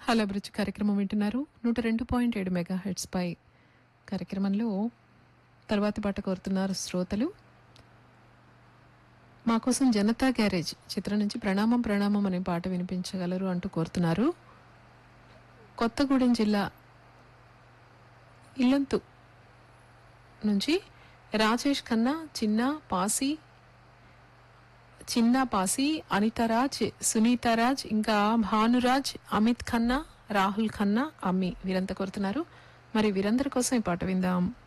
hello bridge కార్యక్రమం వింటున్నారు నూట రెండు పాయింట్ ఏడు మెగా హెడ్స్ పై కార్యక్రమంలో తర్వాతి పాట కోరుతున్నారు శ్రోతలు మా కోసం జనతా గ్యారేజ్ చిత్రం నుంచి ప్రణామం ప్రణామం అనే పాట వినిపించగలరు అంటూ కోరుతున్నారు కొత్తగూడెం జిల్లా ఇల్లంతు నుంచి రాజేష్ ఖన్నా చిన్న పాసి చిన్న పాసి అనితారాజ్ సునీతారాజ్ ఇంకా భానురాజ్ అమిత్ ఖన్నా రాహుల్ ఖన్నా అమ్మి వీరంతా కోరుతున్నారు మరి వీరందరి కోసం ఈ పాట విందాం